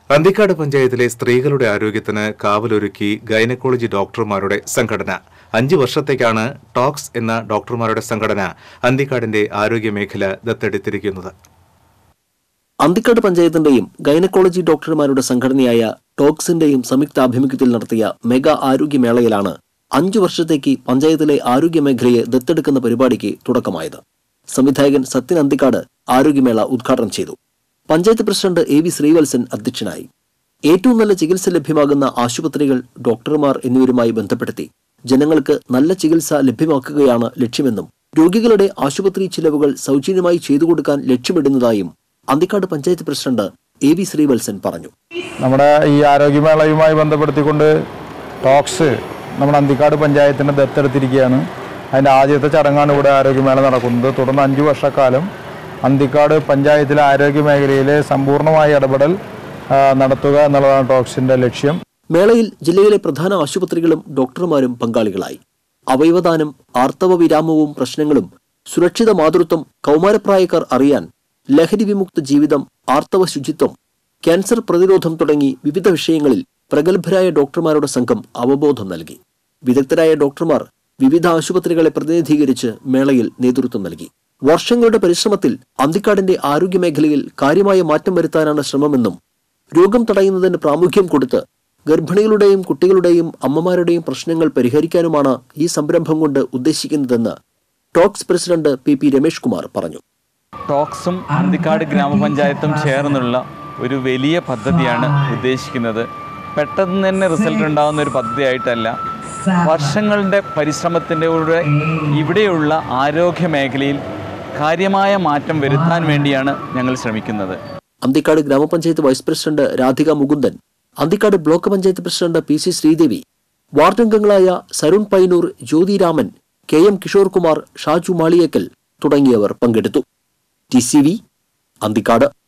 അന്തിക്കാട് പഞ്ചായത്തിലെ സ്ത്രീകളുടെ ആരോഗ്യത്തിന് കാവലൊരുക്കി ഗൈനക്കോളജി ഡോക്ടർമാരുടെ സംഘടന അഞ്ചു വർഷത്തേക്കാണ് ടോക്സ് എന്ന ഡോക്ടർമാരുടെ സംഘടന അന്തിക്കാടിന്റെ ആരോഗ്യമേഖല ദത്തെടുത്തിരിക്കുന്നത് അന്തിക്കാട് പഞ്ചായത്തിന്റെയും ഗൈനക്കോളജി ഡോക്ടർമാരുടെ സംഘടനയായ ടോക്സിന്റെയും സംയുക്താഭിമുഖ്യത്തിൽ നടത്തിയ മെഗാ ആരോഗ്യമേളയിലാണ് അഞ്ചു വർഷത്തേക്ക് പഞ്ചായത്തിലെ ആരോഗ്യമേഖലയെ ദത്തെടുക്കുന്ന പരിപാടിക്ക് തുടക്കമായത് സംവിധായകൻ സത്യൻ അന്തിക്കാട് ആരോഗ്യമേള ഉദ്ഘാടനം ചെയ്തു panchayat president A V Sreevalsan അധ്യക്ഷനായി ഏറ്റവും നല്ല ചികിത്സ ലഭ്യമാകുന്ന ആശുപത്രികൾ ഡോക്ടർമാർ എന്നിവരുമായി ബന്ധപ്പെടുത്തി ജനങ്ങൾക്ക് നല്ല ചികിത്സ ലഭ്യമാക്കുകയാണ് ലക്ഷ്യമെന്നും രോഗികളുടെ ആശുപത്രി ചിലവുകൾ സൗജന്യമായി ചെയ്തു കൊടുക്കാൻ ലക്ഷ്യമിടുന്നതായും Anthikkad panchayat president A V Sreevalsan പറഞ്ഞു നമ്മുടെ ഈ ആരോഗ്യമേളയുമായി ബന്ധപ്പെടുത്തിക്കൊണ്ട് ടോക്സ് നമ്മുടെ അന്തിക്കാട് പഞ്ചായത്തിനെ ദത്തെടുത്തിരിക്കുകയാണ് അതിൻ്റെ ആദ്യത്തെ ചടങ്ങാണ് ഇവിടെ ആരോഗ്യമേള നടക്കുന്നത് തുടർന്ന് അഞ്ച് വർഷക്കാലം അന്തിക്കാട് പഞ്ചായത്തിലെ ആരോഗ്യ മേഖലയിലെ സമ്പൂർണ്ണമായ ഇടപെടൽ ആ, നടത്തുക എന്നുള്ളതാണ് ടോക്സിൻ്റെ ലക്ഷ്യം മേളയിൽ ജില്ലയിലെ പ്രധാന ആശുപത്രികളും ഡോക്ടർമാരും പങ്കാളികളായി അവയവദാനം ആർത്തവ വിരാമവും പ്രശ്നങ്ങളും സുരക്ഷിത മാതൃത്വം കൗമാരപ്രായക്കാർ അറിയാൻ ലഹരി വിമുക്ത ജീവിതം ആർത്തവ ശുചിത്വം ക്യാൻസർ പ്രതിരോധം തുടങ്ങി വിവിധ വിഷയങ്ങളിൽ പ്രഗത്ഭരായ ഡോക്ടർമാരുടെ സംഘം അവബോധം നൽകി വിദഗ്ധരായ ഡോക്ടർമാർ വിവിധ ആശുപത്രികളെ പ്രതിനിധീകരിച്ച് മേളയിൽ നേതൃത്വം നൽകി വർഷങ്ങളുടെ പരിശ്രമത്തിൽ അന്തിക്കാടിന്റെ ആരോഗ്യമേഖലയിൽ കാര്യമായ മാറ്റം വരുത്താനാണ് ശ്രമമെന്നും രോഗം തടയുന്നതിന് പ്രാമുഖ്യം കൊടുത്ത് ഗർഭിണികളുടെയും കുട്ടികളുടെയും അമ്മമാരുടെയും പ്രശ്നങ്ങൾ പരിഹരിക്കാനുമാണ് ഈ സംരംഭം കൊണ്ട് ഉദ്ദേശിക്കുന്നതെന്ന് ടോക്സ് president P P Ramesh Kumar പറഞ്ഞു ടോക്സും അന്തിക്കാട് ഗ്രാമപഞ്ചായത്തും ചേർന്നുള്ള ഒരു വലിയ പദ്ധതിയാണ് ഉദ്ദേശിക്കുന്നത് പെട്ടെന്ന് തന്നെ റിസൾട്ട് ഉണ്ടാകുന്ന ഒരു പദ്ധതിയായിട്ടല്ല വർഷങ്ങളുടെ പരിശ്രമത്തിൻ്റെ കൂടെ ഇവിടെയുള്ള ആരോഗ്യ മേഖലയിൽ കാര്യമായ മാറ്റം വരുത്താൻ വേണ്ടിയാണ് ഞങ്ങൾ ശ്രമിക്കുന്നത് അന്തിക്കാട് ഗ്രാമപഞ്ചായത്ത് vice president Radhika Mukundan Anthikkad block panchayat president P C Sreedevi ward അംഗങ്ങളായ സരുൺ പൈനൂർ ജ്യോതിരാമൻ കെ എം കിഷോർ കുമാർ ഷാജു മാളിയേക്കൽ തുടങ്ങിയവർ പങ്കെടുത്തു ടി സി വി അന്തിക്കാട്